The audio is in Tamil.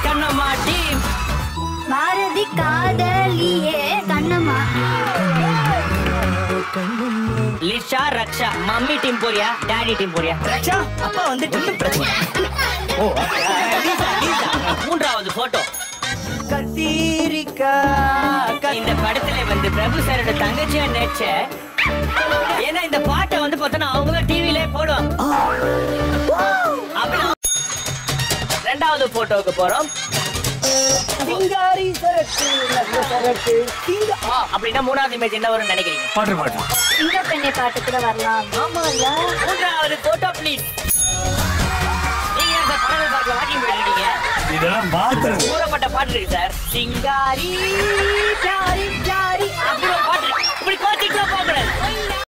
கண்ணம்மா டீம் பாரதி காதலியே கண்ணம்மா லிஷா ரக்ஷா மம்மி டீம் போறியா டாடி டீம் போறியா ரக்ஷா அப்பா வந்துட்டு ஒண்ணும் பிரச்சனை இல்ல. ஓ அப்படியா? லீசா, லீசா. மூன்றாவது போட்டோ கத்தீரிக்காய் இந்த படத்துல வந்து பிரபு சாரோட தங்கச்சியா நடிச்ச ஏன்னா இந்த பாட்டை வந்து பார்த்தோன்னா அவங்க தான் டிவிலே போடுவாங்க அப்புறம் ரெண்டாவது போட்டோவுக்கு போறோம் சிங்காரி சரக்கு நல்ல சரக்கு சிங்க ஆ, அப்படின்னா மூணாவது இமேஜ் என்ன வரும்னு நினைக்கிறீங்க பாட்டு பாட்டு சிங்க பெண்ணை பாட்டு கூட வரலாம் ஆமாயா மூன்றாவது போட்டோ ப்ளீஸ் நீங்க ஏன் சார் படங்கள் பார்க்க வாக்கிங் போயிருக்கீங்க இதெல்லாம் பாத்துறது கூறப்பட்ட பாட்டு இருக்கு சார் சிங்காரி ஜாரி ஜாரி அப்படி ஒரு பாட்டு இருக்கு. இப்படி கோச்சிட்டு போக கூடாது